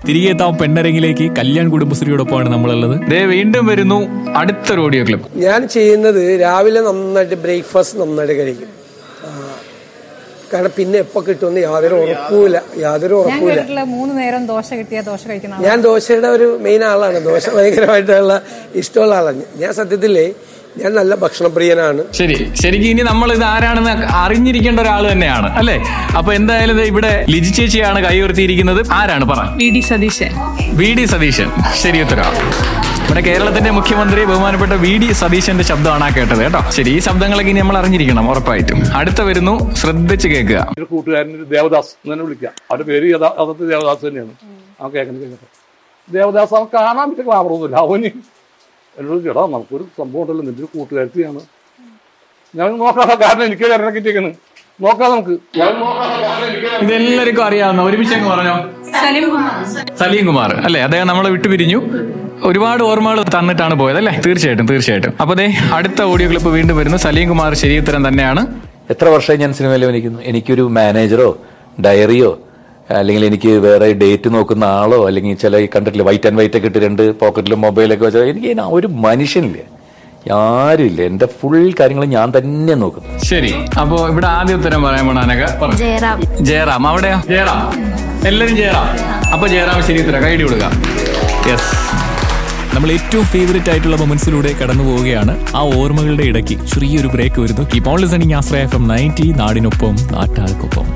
തിരികെ എത്താം പെണ്ണരങ്ങിലേക്ക് കല്യാൺ കുടുംബശ്രീയോടൊപ്പമാണ് നമ്മളുള്ളത് ദേ വീണ്ടും വരുന്നു അടുത്തൊരു ഓഡിയോ ക്ലിപ്പ് ഞാൻ ചെയ്യുന്നത് രാവിലെ നന്നായിട്ട് ബ്രേക്ക്ഫാസ്റ്റ് നന്നായിട്ട് കഴിക്കും ആ, കാരണം പിന്നെ എപ്പോൾ കിട്ടുമെന്ന് യാതൊരു ഉറപ്പുമില്ല യാതൊരു ഞാൻ ഉറപ്പുമില്ല കേട്ടിട്ടുള്ള മൂന്ന് നേരം ദോശ കിട്ടിയ ദോശ കഴിക്കുന്ന ആളാ. ഞാൻ ദോശയുടെ ഒരു മെയിൻ ആളാണ് ദോശ ഭയങ്കരമായിട്ടുള്ള ഇഷ്ടമുള്ള ആളാണ് ഞാൻ സത്യത്തിലേ ഞാൻ നല്ല ഭക്ഷണപ്രിയനാണ് ശരി ശരിക്കും ഇനി നമ്മൾ ഇത് ആരാണെന്ന് അറിഞ്ഞിരിക്കേണ്ട ഒരാൾ തന്നെയാണ് അല്ലേ അപ്പൊ എന്തായാലും ദേ ഇവിടെ ലിജി ചേച്ചിയാണ് കൈ ഉയർത്തിയിരിക്കുന്നത് ആരാണ് പറ V D Satheesan V D Satheesan ശരി ഉത്തരം ഇവിടെ കേരളത്തിന്റെ മുഖ്യമന്ത്രി ബഹുമാനപ്പെട്ട വി ഡി സതീശന്റെ ശബ്ദമാണ് ആ കേട്ടത് കേട്ടോ ശരി ഈ ശബ്ദങ്ങളൊക്കെ ഇനി നമ്മൾ അറിഞ്ഞിരിക്കണം ഉറപ്പായിട്ടും അടുത്ത വരുന്നു ശ്രദ്ധിച്ച് കേൾക്കുക ഒരു കൂട്ടുകാരൻ ഒരു ദേവദാസ് എന്ന് തന്നെ വിളിക്കാം അവരുടെ പേര് യഥാ- യഥാർത്ഥത്തിൽ ദേവദാസ് തന്നെയാണ് അവൻ കേൾക്കുന്നത് കേൾക്കട്ടെ ദേവദാസ് അവൻ കാണാൻ പറ്റിയ ക്ലാമറൊന്നുമില്ല അവന് എന്നോട് ചേട്ടാ നമുക്കൊരു സംഭവം ഉണ്ടല്ലോ നിന്റെ ഒരു കൂട്ടുകാരത്തിയാണ് ഞാൻ നോക്കാം കാരണം എനിക്ക് ഇറക്കിട്ടേക്കാണ് നോക്കാം നമുക്ക് ഞാൻ നോക്കാം കാരണം എനിക്ക് ഇതെല്ലാവർക്കും അറിയാവുന്ന ഒരുമിച്ച് അങ്ങ് പറഞ്ഞോ സലീം കുമാർ അല്ലെ അദ്ദേഹം നമ്മളെ വിട്ടുപിരിഞ്ഞു ഒരുപാട് ഓർമ്മകൾ തന്നിട്ടാണ് പോയത് അല്ലേ തീർച്ചയായിട്ടും തീർച്ചയായിട്ടും അപ്പൊ ദേ അടുത്ത ഓഡിയോ ക്ലിപ്പ് വീണ്ടും വരുന്നു സലീം കുമാർ ശരി ഉത്തരം തന്നെയാണ് എത്ര വർഷമായി ഞാൻ സിനിമയിൽ അഭിനയിക്കുന്നു എനിക്കൊരു മാനേജറോ ഡയറിയോ അല്ലെങ്കിൽ എനിക്ക് വേറെ ഡേറ്റ് നോക്കുന്ന ആളോ അല്ലെങ്കിൽ ചില ഈ കണ്ടിട്ടില്ല വൈറ്റ് ആൻഡ് വൈറ്റ് ഒക്കെ ഇട്ട് രണ്ട് പോക്കറ്റിലും മൊബൈലൊക്കെ വെച്ചാൽ എനിക്ക് ഇതിന് ഒരു മനുഷ്യനില്ല ആരുമില്ല എന്റെ ഫുൾ കാര്യങ്ങൾ ഞാൻ തന്നെ നോക്കുന്നു ശരി അപ്പോ ഇവിടെ ആദ്യ ഉത്തരം പറയാൻ പോണാനൊക്കെ ജയറാം ജയറാം അവിടെയോ ജയറാം എല്ലാരും ജയറാം അപ്പൊ ജയറാം ശരി ഉത്തരം കൈഡി കൊടുക്കാം യെസ് നമ്മൾ ഏറ്റവും ഫേവറേറ്റ് ആയിട്ടുള്ള മൊമെന്റ്സിലൂടെ കടന്നു പോവുകയാണ് ആ ഓർമ്മകളുടെ ഇടയ്ക്ക് ചെറിയൊരു ബ്രേക്ക് വരുന്നു keep on listening Ashraya from ninety നാടിനൊപ്പം നാട്ടാർക്കൊപ്പം